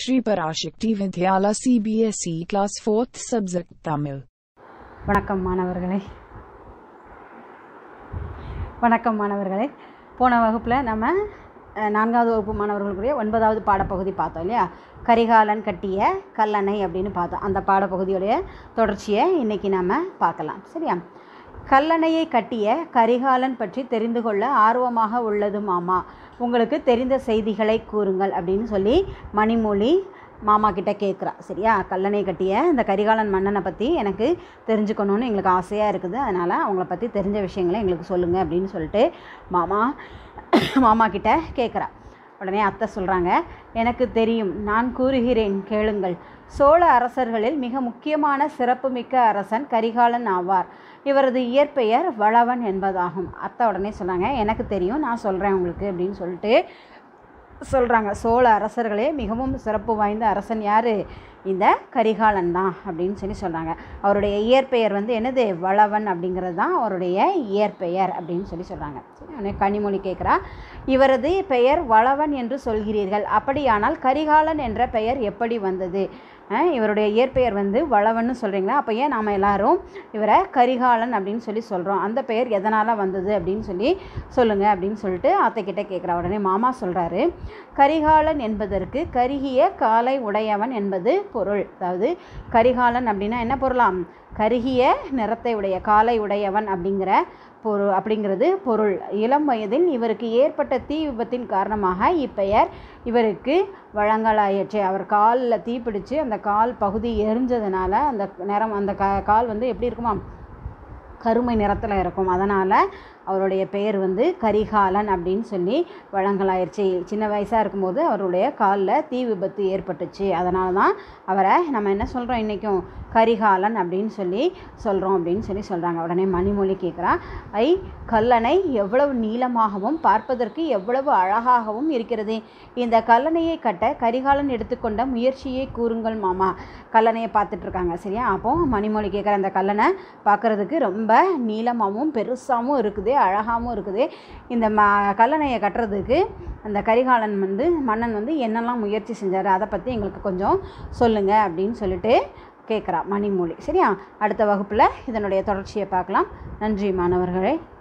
Shri Parashakti Vidyala CBSE Class 4th Subject Tamil. வணக்கம் மாணவர்களே வணக்கம் மாணவர்களே போன வகுப்பில் நம்ம அஹ், நான்காவது வகுப்பு மாணவர்களுக்குரிய ஒன்பதாவது பாடப்பகுதி பார்த்தோம் இல்லையா கரிகாலன் கட்டிய கல்லணை அப்படின்னு பார்த்தோம் அந்த பாடப்பகுதியுடைய தொடர்ச்சியை இன்றைக்கி நம்ம பார்க்கலாம் சரியா கல்லணையை கட்டிய கரிகாலன் பற்றி தெரிந்து கொள்ள ஆர்வமாக உள்ளது மாமா உங்களுக்கு தெரிந்த செய்திகளை கூறுங்கள் அப்படின்னு சொல்லி மணிமொழி மாமா கிட்ட கேட்குறா சரியா கல்லணை கட்டிய இந்த கரிகாலன் மன்னனை பற்றி எனக்கு தெரிஞ்சுக்கணும்னு எங்களுக்கு ஆசையாக இருக்குது அதனால் அவங்கள பற்றி தெரிஞ்ச விஷயங்களை எங்களுக்கு சொல்லுங்கள் அப்படின்னு சொல்லிட்டு மாமா மாமா கிட்ட கேட்குறா உடனே அத்தை சொல்கிறாங்க எனக்கு தெரியும் நான் கூறுகிறேன் கேளுங்கள் சோழ அரசர்களில் மிக முக்கியமான சிறப்புமிக்க அரசன் கரிகாலன் ஆவார் இவரது இயற்பெயர் வளவன் என்பதாகும் அத்தை உடனே சொன்னாங்க எனக்கு தெரியும் நான் சொல்கிறேன் உங்களுக்கு அப்படின்னு சொல்லிட்டு சொல்கிறாங்க சோழ அரசர்களே மிகவும் சிறப்பு வாய்ந்த அரசன் யார் இந்த கரிகாலன் தான் அப்படின்னு சொல்லி சொல்கிறாங்க அவருடைய இயற்பெயர் வந்து என்னது வளவன் அப்படிங்கிறது தான் அவருடைய இயற்பெயர் அப்படின்னு சொல்லி சொல்கிறாங்க சரி உடனே கனிமொழி கேட்குறா இவரது பெயர் வளவன் என்று சொல்கிறீர்கள் அப்படியானால் கரிகாலன் என்ற பெயர் எப்படி வந்தது அஹ் இவருடைய இயற்பெயர் வந்து வளவன்னு சொல்கிறீங்களா அப்போ ஏன் நாம் எல்லாரும் இவரை கரிகாலன் அப்படின்னு சொல்லி சொல்கிறோம் அந்த பெயர் எதனால் வந்தது அப்படின்னு சொல்லி சொல்லுங்கள் அப்படின்னு சொல்லிட்டு அத்தைக்கிட்ட கேட்குறா உடனே மாமா சொல்கிறாரு கரிகாலன் என்பதற்கு கருகிய காலை உடையவன் என்பது பொருள் அதாவது கரிகாலன் அப்படின்னா என்ன பொருளாம் கருகிய நிறத்தை உடைய காலை உடையவன் அப்படிங்கிற பொருள் அப்படிங்கிறது பொருள் இளம் வயதில் இவருக்கு ஏற்பட்ட தீ விபத்தின் காரணமாக இப்பெயர் இவருக்கு வழங்கலாயிற்று அவர் காலில் தீப்பிடிச்சு அந்த கால் பகுதி எரிஞ்சதுனால அந்த நிறம் அந்த க கால் வந்து எப்படி இருக்குமா கருமை நிறத்தில் இருக்கும் அதனால் அவருடைய பெயர் வந்து கரிகாலன் அப்படின்னு சொல்லி வழங்கலாயிருச்சு சின்ன வயசாக இருக்கும்போது அவருடைய காலில் தீ விபத்து ஏற்பட்டுச்சு அதனால தான் அவரை நம்ம என்ன சொல்கிறோம் இன்றைக்கும் கரிகாலன் அப்படின்னு சொல்லி சொல்கிறோம் அப்படின்னு சொல்லி சொல்கிறாங்க உடனே மணிமொழி கேட்குறா ஐ கல்லணை எவ்வளவு நீளமாகவும் பார்ப்பதற்கு எவ்வளவு அழகாகவும் இருக்கிறது இந்த கல்லணையை கட்ட கரிகாலன் எடுத்துக்கொண்ட முயற்சியை கூறுங்கள் மாமா கல்லணையை பார்த்துட்டு இருக்காங்க சரியா அப்போ மணிமொழி கேட்குற அந்த கல்லணை பார்க்குறதுக்கு ரொம்ப நீளமாகவும் பெருசாகவும் இருக்குது அழகாகவும் இருக்குது இந்த ம கல்லணையை கட்டுறதுக்கு அந்த கரிகாலன் வந்து மன்னன் வந்து என்னெல்லாம் முயற்சி செஞ்சார் அதை பற்றி எங்களுக்கு கொஞ்சம் சொல்லுங்கள் அப்படின்னு சொல்லிட்டு கேட்குறா மணிமொழி சரியா அடுத்த வகுப்பில் இதனுடைய தொடர்ச்சியை பார்க்கலாம் நன்றி மாணவர்களே